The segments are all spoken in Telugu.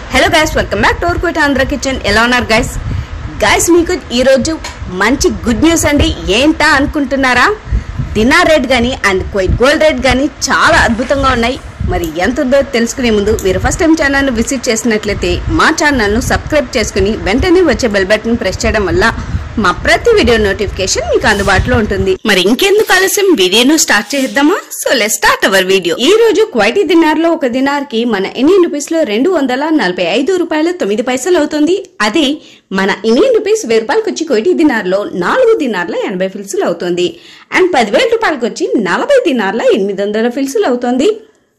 hello guys welcome back to our Kuwait Andhra kitchen ఎలా ఉన్నారు గైస్ గైస్ మీకు ఈరోజు మంచి గుడ్ న్యూస్ అండి ఏంటా అనుకుంటున్నారా దినార్ రేట్ కానీ అండ్ క్వైట్ గోల్డ్ రేట్ కానీ చాలా అద్భుతంగా ఉన్నాయి మరి ఎంత ఉందో తెలుసుకునే ముందు మీరు ఫస్ట్ టైం ఛానల్ను విజిట్ చేసినట్లయితే మా ఛానల్ను సబ్స్క్రైబ్ చేసుకుని వెంటనే వచ్చే బెల్ బటన్ ప్రెస్ చేయడం వల్ల మా ప్రతి వీడియో నోటిఫికేషన్ మీకు అందుబాటులో ఉంటుంది మరి ఇంకెందుకు ఆలస్యం వీడియోను స్టార్ట్ చేద్దామా so let start our video ఈ రోజు క్వైటీ దినార్ లో ఒక దినార్ కి మన ఇండియన్ రూపీస్ లో రెండు వందల నలభై ఐదు రూపాయలు తొమ్మిది పైసలు అవుతుంది అదే మన ఇండియన్ రూపీస్ వెయ్యి రూపాయలకి వచ్చి క్వైటీ దినార్ లో నాలుగు దినార్ల ఎనభై ఫిల్సులు అవుతుంది అండ్ పదివేల రూపాయలకి వచ్చి నలభై దినార్ల ఎనిమిది వందల ఫిల్సులు అవుతుంది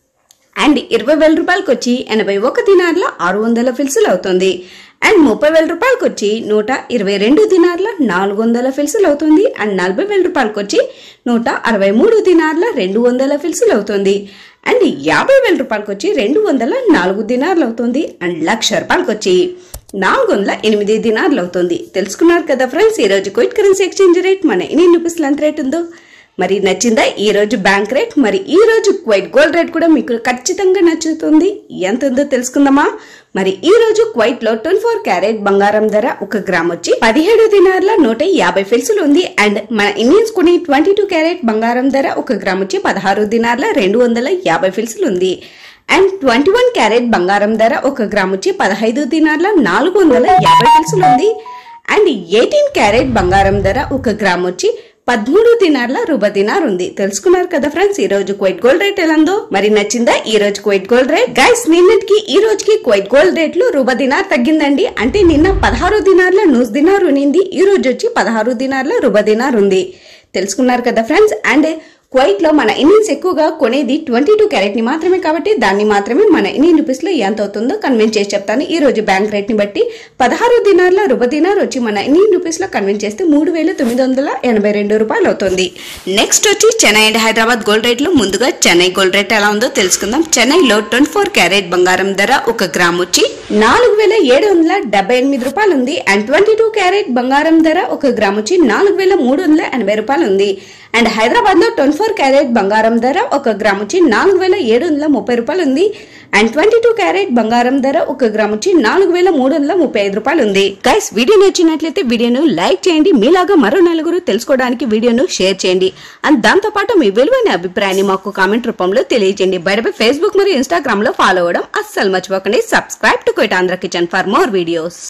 అండ్ ఇరవై వేల రూపాయలకి వచ్చి ఎనభై ఒక దినార్ల ఆరు వందల ఫిల్సులు అవుతుంది అండ్ ముప్పై వేల రూపాయలకి వచ్చి నూట ఇరవై రెండు దినార్ల నాలుగు వందల ఫిల్సులు అవుతుంది అండ్ నలభై వేల రూపాయలకి వచ్చి నూట అరవై మూడు దినార్ల రెండు వందల ఫిల్సులు అవుతుంది అండ్ యాభై వేల రూపాయలకి వచ్చి రెండు వందల నాలుగు దినార్లు అవుతుంది అండ్ లక్ష రూపాయలకి వచ్చి నాలుగు వందల ఎనిమిది దినార్లు అవుతుంది తెలుసుకున్నారు కదా ఫ్రెండ్స్ ఈ రోజు క్విట్ కరెన్సీ ఎక్స్చేంజ్ రేట్ మన ఎన్ని రూపీస్లు ఎంత రేట్ ఉందో మరి నచ్చిందా ఈ రోజు బ్యాంక్ రేట్ మరి ఈ రోజు క్వైట్ గోల్డ్ రేట్ కూడా మీకు ఖచ్చితంగా నచ్చుతుంది ఎంత ఉందో తెలుసుకుందామా మరి ఈ రోజు క్వైట్ లో ట్వంటీ ఫోర్ క్యారెట్ బంగారం ధర ఒక గ్రామ్ వచ్చి పదిహేడు దినార్ల నూట యాభై ఫిల్సులు ఉంది అండ్ మన ఇండియన్స్ కొని ట్వంటీ టూ క్యారెట్ బంగారం ధర ఒక గ్రామ్ వచ్చి పదహారు దినార్ల రెండు వందల యాభై ఫిల్సులు ఉంది అండ్ ట్వంటీ వన్ క్యారెట్ బంగారం ధర ఒక గ్రామ్ వచ్చి పదహైదు దినార్ల నాలుగు వందల యాభై ఫిల్సులు ఉంది అండ్ ఎయిటీన్ క్యారెట్ బంగారం ధర ఒక గ్రామ్ వచ్చి పదమూడు దినార్ల రూబ దినార్ ఉంది తెలుసుకున్నారు కదా ఫ్రెండ్స్ ఈ రోజు క్వైట్ గోల్డ్ రేట్ ఎలా ఉందో మరి నచ్చిందా ఈ రోజు క్వైట్ గోల్డ్ రేట్ గైస్ నిన్నటికి ఈ రోజుకి క్వైట్ గోల్డ్ రేట్లు రూబ దినార్ తగ్గిందండి అంటే నిన్న పదహారు దినార్ల నూస్ దినార్ ఉనింది ఈ రోజు వచ్చి పదహారు దినార్ల రూబ దినార్ ఉంది తెలుసుకున్నారు కదా ఫ్రెండ్స్ అండ్ క్వైట్ లో మన ఇండియన్స్ ఎక్కువగా కొనేది ట్వంటీ టూ క్యారెట్ ని మాత్రమే కాబట్టి దాన్ని మాత్రమే మన ఇండియన్ రూపీస్ లో ఎంత అవుతుందో కన్విన్స్ చేసి చెప్తాను ఈ రోజు బ్యాంక్ రేట్ ని బట్టి పదహారు దినార్ల రుబ దినార్ వచ్చి మన ఇండియన్ రూపీస్ లో కన్విన్స్ చేస్తే మూడు వేల తొమ్మిది వందల ఎనభై రెండు రూపాయలు అవుతుంది నెక్స్ట్ వచ్చి Chennai and Hyderabad gold rate లో ముందుగా చెన్నై గోల్డ్ రేట్ ఎలా ఉందో తెలుసుకుందాం చెన్నైలో ట్వంటీ ఫోర్ క్యారెట్ బంగారం ధర ఒక గ్రామ్ వచ్చి నాలుగు వేల ఏడు వందల డెబ్బై ఎనిమిది రూపాయలు ఉంది అండ్ ట్వంటీ టూ క్యారెట్ బంగారం ధర ఒక గ్రామ్ వచ్చి నాలుగు వేల మూడు వందల ఎనభై రూపాయలు ఉంది అండ్ హైదరాబాద్ లో ట్వంటీ ఫోర్ క్యారెట్ బంగారం ధర ఒక గ్రామ్ వచ్చి నాలుగు వేల ఏడు వందల ముప్పై రూపాయలు ఉంది అండ్ ట్వంటీ టూ క్యారెట్ బంగారం ధర ఒక గ్రామ్ వచ్చి నాలుగు వేల మూడు వందల ముప్పై ఐదు రూపాయలు ఉంది గైస్ వీడియో నచ్చినట్లయితే వీడియోను లైక్ చేయండి మీలాగా మరో నలుగురు తెలుసుకోవడానికి వీడియోను షేర్ చేయండి అండ్ దాంతో పాటు మీ విలువైన అభిప్రాయాన్ని మాకు కామెంట్ రూపంలో తెలియజేయండి బయటపై ఫేస్బుక్ మరియు ఇన్స్టాగ్రామ్ లో ఫాలో అవ్వడం అస్సలు మర్చిపోకండి subscribe to Kuwait Andhra kitchen for more videos